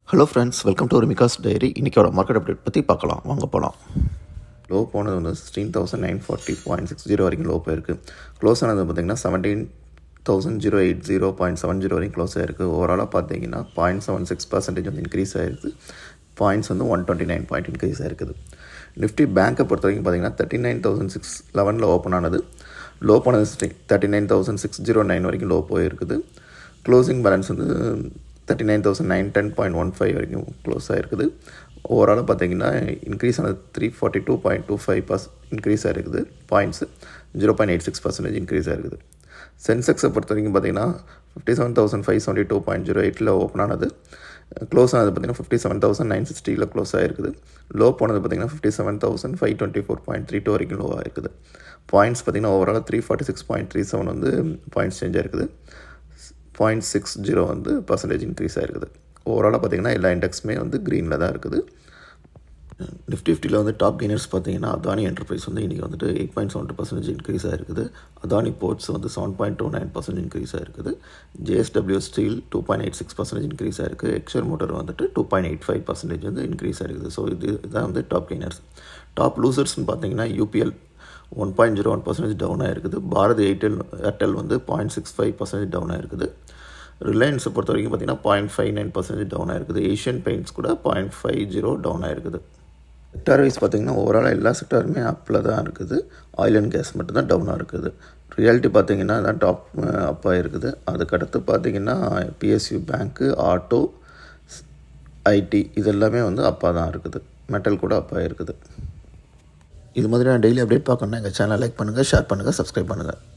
hello friends welcome to Mikas diary இன்றைக்கோட market update பற்றி பார்க்கலாம் வாங்க போகலாம் லோ போனது வந்து sixteen thousand nine forty point six zero வரைக்கும் லோ போயிருக்கு க்ளோஸ் ஆனது பார்த்திங்கன்னா seventeen thousand zero eight zero point seven zero வரைக்கும் க்ளோஸ் ஆயிருக்கு ஓவராலாக பார்த்தீங்கன்னா பாயிண்ட் செவன் சிக்ஸ் பர்சன்டேஜ் வந்து இன்க்ரீஸ் ஆயிருக்கு பாயிண்ட்ஸ் வந்து one twenty nine point increase ஆயிருக்குது நிஃப்டி பேங்க்கை பொறுத்த வரைக்கும் பார்த்தீங்கன்னா தேர்ட்டி நைன் தௌசண்ட் சிக்ஸ் லெவனில் ஓப்பன் ஆனது லோ போனது thirty nine thousand six zero nine வரைக்கும் லோ போயிருக்குது க்ளோசிங் பேலன்ஸ் வந்து thirty nine thousand nine ten point one five வரைக்கும் க்ளோஸ் ஆகிருக்குது ஓவராலாக பார்த்தீங்கன்னா இன்க்ரீஸ் ஆனது three forty two point two five பர்ஸ் இன்க்ரீஸ் ஆகிருக்குது points zero point eight six percentage increase ஆகிருக்குது சென்செக்ஸை பொறுத்த வரைக்கும் பார்த்தீங்கன்னா fifty seven thousand five seventy two point zero எயிட்டில் ஓப்பன் ஆனது க்ளோஸ் ஆனது பார்த்தீங்கன்னா ஃபிஃப்டி செவன் தௌசண்ட் நைன் சிக்ஸ்டியில் க்ளோஸ் ஆகிருக்குது லோ போனது பார்த்தீங்கன்னா fifty seven thousand five twenty four point three two வரைக்கும் லோ ஆகிருக்குது பாயிண்ட்ஸ் பார்த்தீங்கன்னா overall three forty six point three seven வந்து பாயிண்ட்ஸ் சேஞ்ச் ஆகிருக்குது பாயிண்ட் சிக்ஸ் ஜீரோ வந்து பர்சன்டேஜ் இன்க்ரீஸ் ஆகிருக்குது ஓவராலாக பார்த்தீங்கன்னா எல்லா இண்டெக்ஸுமே வந்து க்ரீனில் தான் இருக்குது நிஃப்டி ஃபிஃப்டியில் வந்து டாப் கெய்னர்ஸ் பார்த்தீங்கன்னா அதானி என்டர்பிரைஸ் வந்து இன்றைக்கி வந்துட்டு eight point seven two percentage increase ஆகிருக்குது அதானி போர்ட்ஸ் வந்து seven point two nine percent increase ஆகிருக்குது JSW steel two point eight six percentage increase ஆகிருக்கு எக்ஷர் மோட்டர் வந்துட்டு two point eight five percentage வந்து இன்க்ரீஸ் ஆகிருக்குது ஸோ இது இதுதான் வந்து டாப் கெய்னர்ஸ் டாப் லூசர்ஸ்னு பார்த்தீங்கன்னா UPL one point zero one percentage down ஆகிருக்குது பாரத் ஏர்டெல் ஏர்டெல் வந்து point six five percentage down ஆகிருக்குது ரிலையன்ஸை பொறுத்த வரைக்கும் பார்த்தீங்கன்னா point five nine percentage down ஆகிருக்குது ஏஷியன் பெயிண்ட்ஸ் கூட பாயிண்ட் ஃபைவ் ஜீரோ டவுன் ஆகிருக்குது செக்டார் வைஸ் பார்த்திங்கன்னா ஓவராலாக எல்லா செக்டாருமே அப்பில் தான் இருக்குது ஆயில் அண்ட் கேஸ் மட்டும்தான் டவுனாக இருக்குது ரியாலிட்டி பார்த்திங்கன்னா தான் டாப் அப்பாக இருக்குது அதுக்கடுத்து பார்த்திங்கன்னா பிஎஸ்யூ பேங்க்கு ஆட்டோ ஐடி இது எல்லாமே வந்து அப்பாக தான் இருக்குது மெட்டல் கூட அப்பாக இருக்குது இது மாதிரி நான் டெய்லி அப்டேட் பார்க்கணுன்னா எங்கள் சேனல் லைக் பண்ணுங்கள் ஷேர் பண்ணுங்கள் சப்ஸ்கிரைப் பண்ணுங்கள்